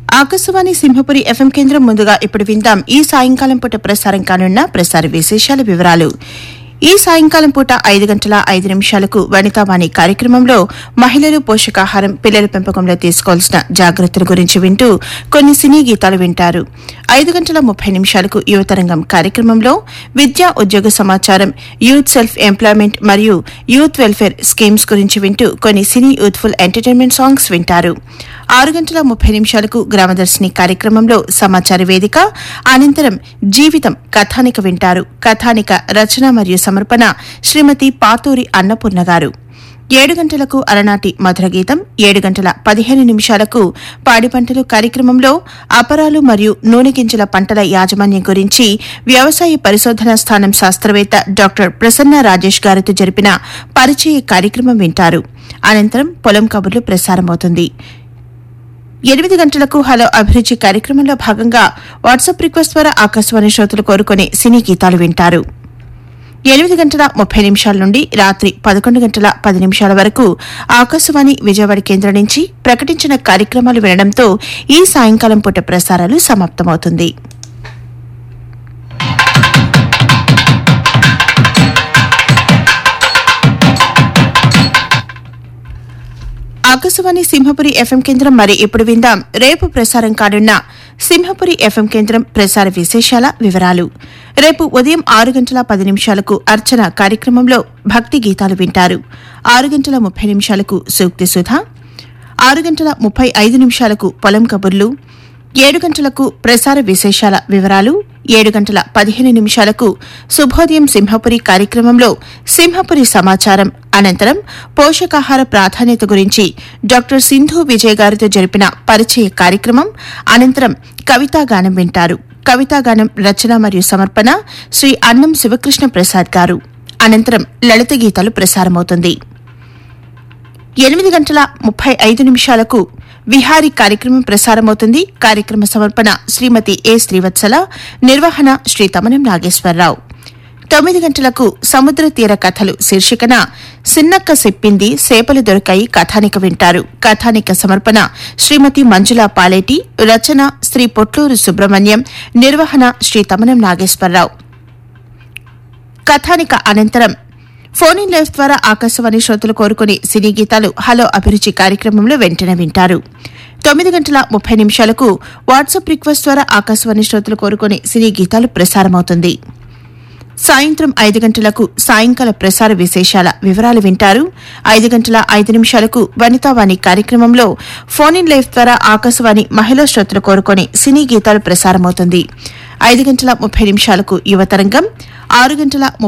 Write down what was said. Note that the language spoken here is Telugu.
ఆకాశవాణి సింహపురి ఎఫ్ఎం కేంద్రం ముందుగా ఇప్పుడు విందాం ఈ సాయంకాలం పూట ప్రసారం కానున్న ప్రసార విశేషాల వివరాలు ఈ సాయంకాలం పూట ఐదు గంటల ఐదు నిమిషాలకు వనితావాణి కార్యక్రమంలో మహిళలు పోషకాహారం పిల్లల పెంపకంలో తీసుకోవాల్సిన జాగ్రత్తల గురించి వింటూ కొన్ని సినీ గీతాలు వింటారు ఐదు గంటల ముప్పై నిమిషాలకు యువతరంగం కార్యక్రమంలో విద్యా ఉద్యోగ సమాచారం యూత్ సెల్ఫ్ ఎంప్లాయ్మెంట్ మరియు యూత్ వెల్ఫేర్ స్కీమ్స్ గురించి వింటూ కొన్ని సినీ యూత్ఫుల్ ఎంటర్టైన్మెంట్ సాంగ్స్ వింటారు ఆరు గంటల ముప్పై నిమిషాలకు గ్రామదర్శిని కార్యక్రమంలో సమాచార వేదిక అనంతరం జీవితం కథానిక వింటారు కథానిక రచన మరియు సమర్పణ శ్రీమతి పాతూరి అన్నపూర్ణ గారు ఏడు గంటలకు అలనాటి మధుర గీతం ఏడు గంటల పదిహేను నిమిషాలకు పాడి పంటలు కార్యక్రమంలో అపరాలు మరియు నూనె గింజల పంటల యాజమాన్యం గురించి వ్యవసాయ పరిశోధనా స్థానం శాస్త్రవేత్త డాక్టర్ ప్రసన్న రాజేష్ గారితో జరిపిన పరిచయ కార్యక్రమం వింటారు అనంతరం పొలం కబుర్లు ప్రసారమవుతుంది ఎనిమిది గంటలకు హలో అభిరుచి కార్యక్రమంలో భాగంగా వాట్సాప్ రిక్వెస్ట్ ద్వారా ఆకాశవాణి శ్రోతలు కోరుకునే సినీ గీతాలు వింటారు ఎనిమిది గంటల ముప్పై నిమిషాల నుండి రాత్రి పదకొండు గంటల పది నిమిషాల వరకు ఆకాశవాణి విజయవాడ కేంద్రం నుంచి ప్రకటించిన కార్యక్రమాలు వినడంతో ఈ సాయంకాలం పూట ప్రసారాలు సమాప్తమవుతుంది ఆకాశవాణి సింహపురి ఎఫ్ఎం కేంద్రం మరి ఇప్పుడు విందాం రేపు ప్రసారం కానున్న సింహపురి ఎఫ్ఎం కేంద్రం ప్రసార విశేషాల వివరాలు రేపు ఉదయం ఆరు గంటల పది నిమిషాలకు అర్చన కార్యక్రమంలో భక్తి గీతాలు వింటారు ఆరు గంటల ముప్పై నిమిషాలకు సూక్తి సుధ ఆరు గంటల ముప్పై ఐదు నిమిషాలకు పొలం కబుర్లు ఏడు గంటలకు ప్రసార విశేషాల వివరాలు ఏడు గంటల పదిహేను నిమిషాలకు శుభోదయం సింహపురి కార్యక్రమంలో సింహపురి సమాచారం అనంతరం పోషకాహార ప్రాధాన్యత గురించి డాక్టర్ సింధు విజయ్ గారితో జరిపిన పరిచయ కార్యక్రమం అనంతరం కవితాగానం వింటారు కవితాగానం రచన మరియు సమర్పణ శ్రీ అన్నం శివకృష్ణ ప్రసాద్ గారు అనంతరం లలిత గీతాలు ప్రసారమవుతుంది ఎనిమిది గంటల ముప్పై ఐదు నిమిషాలకు విహారీ కార్యక్రమం ప్రసారమవుతుంది కార్యక్రమ సమర్పణ శ్రీమతి ఏ శ్రీవత్సల నిర్వహణ శ్రీ తమనం నాగేశ్వరరావు తొమ్మిది గంటలకు సముద్ర తీర కథలు శీర్షికన సిన్నక్క చెప్పింది సేపలు దొరికాయి కథానిక వింటారు కథానిక సమర్పణ శ్రీమతి మంజుల పాలేటి రచన శ్రీ పొట్లూరు సుబ్రహ్మణ్యం నిర్వహణ శ్రీ తమనం నాగేశ్వరరావు కథానిక అనంతరం ఫోన్ ఇన్ లైవ్ ద్వారా ఆకాశవాణి శ్రోతలు కోరుకుని సినీ గీతాలు హలో అభిరుచి కార్యక్రమంలో వెంటనే వింటారు తొమ్మిది గంటల ముప్పై నిమిషాలకు వాట్సాప్ రిక్వెస్ట్ ద్వారా ఆకాశవాణి శ్రోతలు కోరుకుని సినీ గీతాలు ప్రసారమవుతుంది సాయంత్రం ఐదు గంటలకు సాయంకాల ప్రసార విశేషాల వివరాలు వింటారు ఐదు గంటల ఐదు నిమిషాలకు వనితావాణి కార్యక్రమంలో ఫోన్ ఇన్ లైవ్ ద్వారా ఆకాశవాణి మహిళా శ్రోతలు కోరుకొని సినీ గీతాలు ప్రసారమవుతుంది ఐదు గంటల ముప్పై నిమిషాలకు యువతరంగం ఆరు గంటల